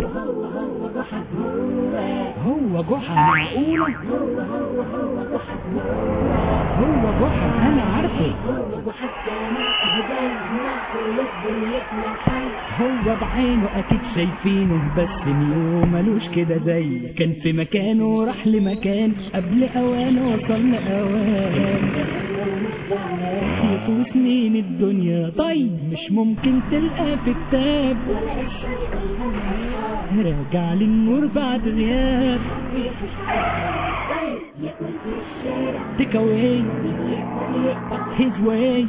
هو جحا معقولة هو جحا انا عارفه هو بعينه اكيد شايفينه بس نيو ملوش كده زي كان في مكانه راح لمكان قبل اوانه وصل لاوان يفوت سنين الدنيا طيب مش ممكن تلقى في كتاب راجع للنور بعد غياب Take away his way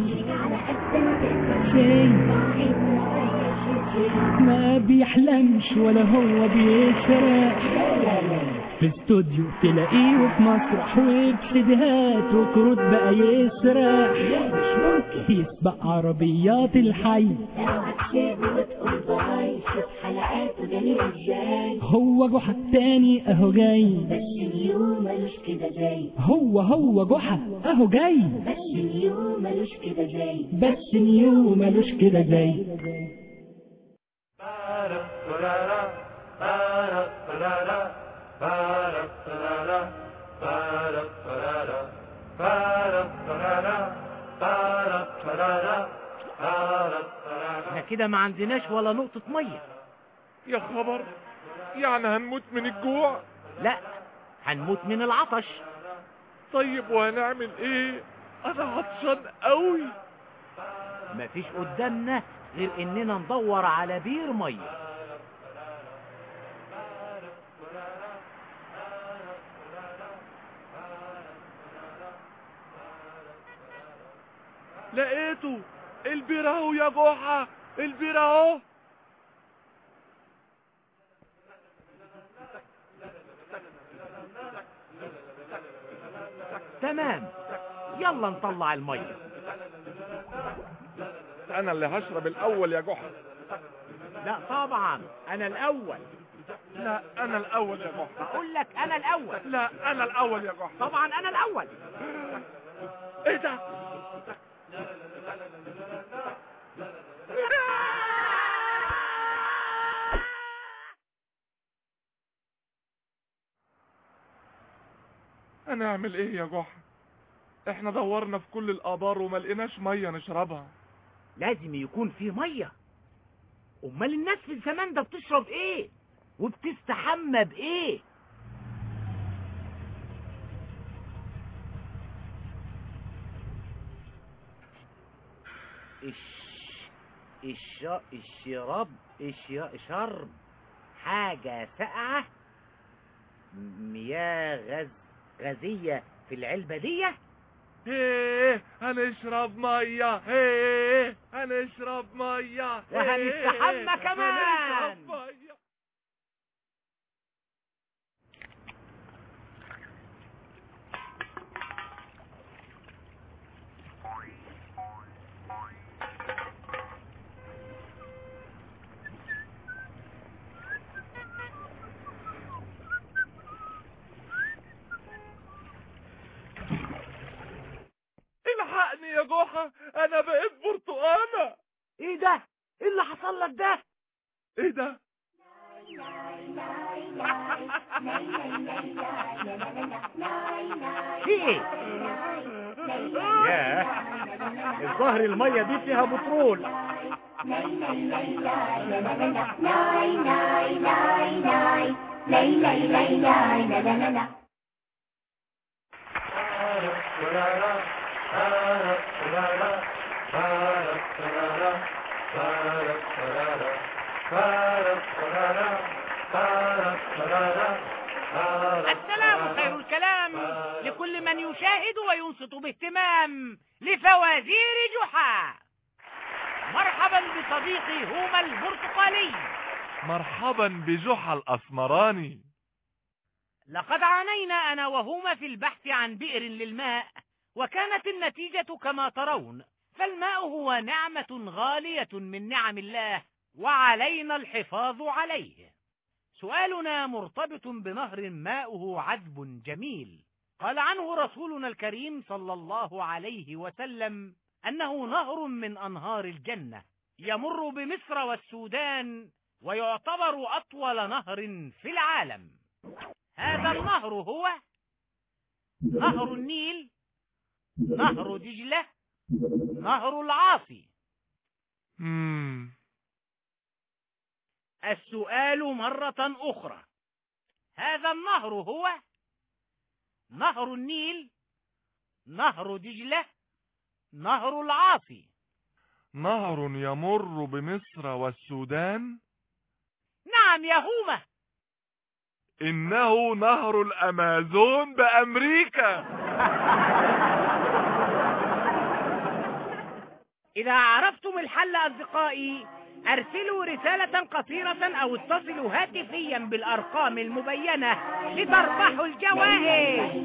say ما بيحلمش ولا هو بيسرق في استوديو تلاقيه وفي مسرح وبسيديهات وكروت بقى يسرح يسبق عربيات الحي هو جحا التاني اهو جاي هو هو جحا اهو جاي بس نيو ملوش كده زي احنا كده ما عندناش ولا نقطة مية يا خبر يعني هنموت من الجوع لا هنموت من العطش طيب وهنعمل ايه انا عطشان قوي مفيش قدامنا غير اننا ندور على بير مية لقيته البير اهو يا جحا البير اهو تمام يلا نطلع المية انا اللي هشرب الاول يا جحا لا طبعا انا الاول لا انا الاول يا جحا بقول لك انا الاول لا انا الاول يا جحا طبعا انا الاول ايه ده هنعمل ايه يا جحا احنا دورنا في كل الابار وما لقيناش ميه نشربها لازم يكون في مية امال الناس في الزمان ده بتشرب ايه وبتستحمى بايه الش... الش... الشراب الش... شرب حاجة ساقعة مياه غاز غازية في العلبة دي ايه هنشرب ميه ايه هنشرب ميه وهنستحمى إيه، كمان. هنشرب مية. الحقني يا جحا انا بقيت برتقانه ايه ده ايه اللي حصل لك ده ايه ده في ايه ياه الظهر المية دي فيها بترول السلام خير الكلام لكل من يشاهد وينصت باهتمام لفوازير جحا مرحبا بصديقي هوما البرتقالي مرحبا بجحا الاسمراني لقد عانينا أنا وهما في البحث عن بئر للماء وكانت النتيجة كما ترون فالماء هو نعمة غالية من نعم الله وعلينا الحفاظ عليه سؤالنا مرتبط بنهر ماؤه عذب جميل قال عنه رسولنا الكريم صلى الله عليه وسلم أنه نهر من أنهار الجنة يمر بمصر والسودان ويعتبر أطول نهر في العالم هذا النهر هو نهر النيل نهر دجلة نهر العاصي مم. السؤال مرة أخرى هذا النهر هو نهر النيل نهر دجلة نهر العاصي نهر يمر بمصر والسودان نعم يا هومة إنه نهر الأمازون بأمريكا إذا عرفتم الحل أصدقائي أرسلوا رسالة قصيرة أو اتصلوا هاتفيا بالأرقام المبينة لتربحوا الجوائز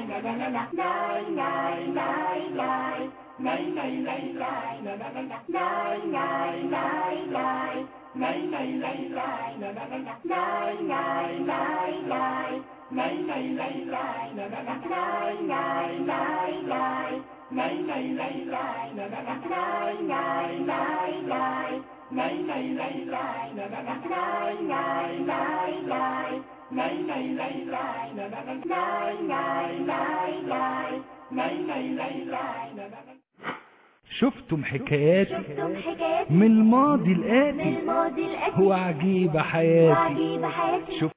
شفتم حكايات شفتم حكايات من الماضي من الآتي الماضي الأتي هو عجيب حياتي وعجيب حياتي شوف